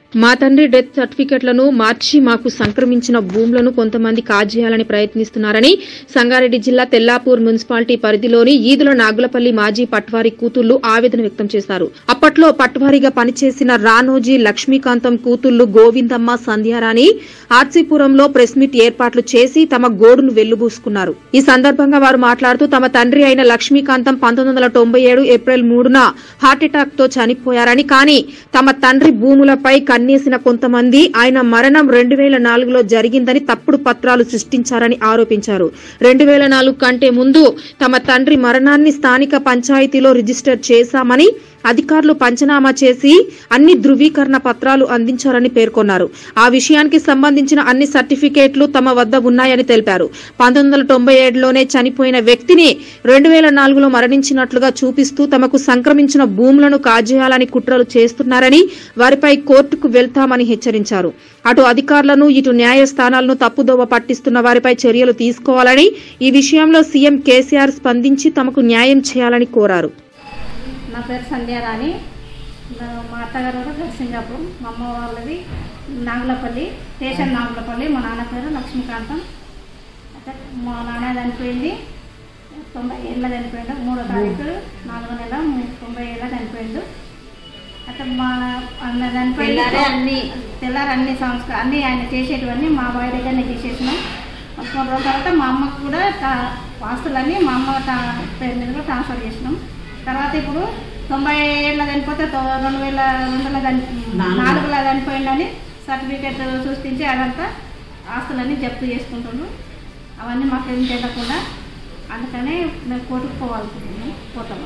మా తండ్రి డెత్ సర్టిఫికెట్లను మార్చి మాకు సంక్రమించిన భూములను కొంతమంది కాజేయాలని ప్రయత్నిస్తున్నారని సంగారెడ్డి జిల్లా తెల్లాపూర్ మున్సిపాలిటీ పరిధిలోని ఈదుల నాగులపల్లి మాజీ పట్వారి కూతుళ్లు ఆవేదన వ్యక్తం చేశారు అప్పట్లో పట్వారీగా పనిచేసిన రానోజీ లక్ష్మీకాంతం కూతుళ్లు గోవిందమ్మ సంధ్యారాణి ఆర్సీపురంలో ప్రెస్ మీట్ ఏర్పాట్లు చేసి తమ గోడును వెల్లుబూసుకున్నారు ఈ సందర్భంగా వారు మాట్లాడుతూ తమ తండ్రి అయిన లక్ష్మీకాంతం పంతొమ్మిది వందల తొంభై ఏడు ఏప్రిల్ మూడున హార్ట్అటాక్ తో చనిపోయారని కానీ తమ తండ్రి భూములపై కన్నేసిన కొంతమంది ఆయన మరణం రెండు వేల నాలుగులో జరిగిందని తప్పుడు పత్రాలు సృష్టించారని ఆరోపించారు రెండు వేల నాలుగు కంటే ముందు తమ తండ్రి మరణాన్ని స్థానిక పంచాయతీలో రిజిస్టర్ చేశామని అధికారులు పంచనామా చేసి అన్ని ధృవీకరణ పత్రాలు అందించారని పేర్కొన్నారు ఆ విషయానికి సంబంధించిన అన్ని సర్టిఫికేట్లు తమ వద్ద ఉన్నాయని తెలిపారు పంతొమ్మిది వందల తొంభై ఏడులోనే చనిపోయిన వ్యక్తిని రెండు వేల నాలుగులో మరణించినట్లుగా చూపిస్తూ తమకు సంక్రమించిన భూములను కాజేయాలని కుట్రలు చేస్తున్నారని వారిపై కోర్టుకు వెళ్తామని హెచ్చరించారు అటు అధికారులను ఇటు న్యాయస్థానాలను తప్పుదోవ పట్టిస్తున్న వారిపై చర్యలు తీసుకోవాలని ఈ విషయంలో సీఎం కేసీఆర్ స్పందించి తమకు న్యాయం చేయాలని కోరారు నా పేరు సంధ్యారాణి నా- మా అత్తగారు కూడా పేరు సింగాపూర్ మా అమ్మ వాళ్ళది నాగులపల్లి స్టేషన్ నాగులపల్లి మా నాన్న పేరు లక్ష్మీకాంతం అయితే మా నాన్న చనిపోయింది తొంభై ఏళ్ళ చనిపోయిండు మూడో తారీఖు నాలుగో నెల ము- తొంభై ఏళ్ళ చనిపోయిండు అయితే మా అన్న చనిపోయింది తెల్లారే అన్ని తెల్లారి అన్ని సంస్కారం అన్ని ఆయన చేసేటివన్నీ మా బాయ్ దగ్గరనే చేసేసినాం కొన్ని రోజుల తర్వాత మా అమ్మకు కూడా ట్రా- ఆస్తులన్నీ మా అమ్మ ట్రా- పేరు మీద కూడా ట్రాన్స్ఫర్ చేసినాం తర్వాత ఇప్పుడు తొంభై ఏళ్ళ చనిపోతే తొ- రెండు వేల రెండుల చని నాలుగుల చనిపోయిందని సర్టిఫికేట్ సృష్టించి అదంతా ఆస్తులన్నీ జప్తు చేసుకుంటుండ్రు అవన్నీ మాకేం తెలియకుండా అందుకనే మేము కోర్టుకు పోవాలనుకుంటున్నాం పోతాము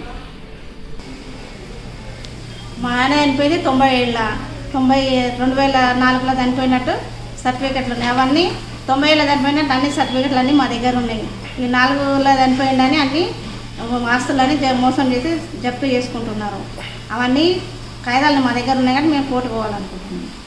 మా ఆయన చనిపోయింది తొంభై ఏళ్ళ తొంభై రెండు వేల నాలుగులో చనిపోయినట్టు సర్టిఫికెట్లు ఉన్నాయి అవన్నీ తొంభై ఏళ్ళ చనిపోయినట్టు అన్ని సర్టిఫికెట్లు అన్నీ మా దగ్గర ఉన్నాయి ఈ నాలుగులో చనిపోయిందని అన్ని ఆస్తులని జ- మోసం చేసి జప్తు చేసుకుంటున్నారు అవన్నీ కాగితాలు మా దగ్గర ఉన్నాయి కానీ మేము కోర్టు పోవాలనుకుంటున్నాం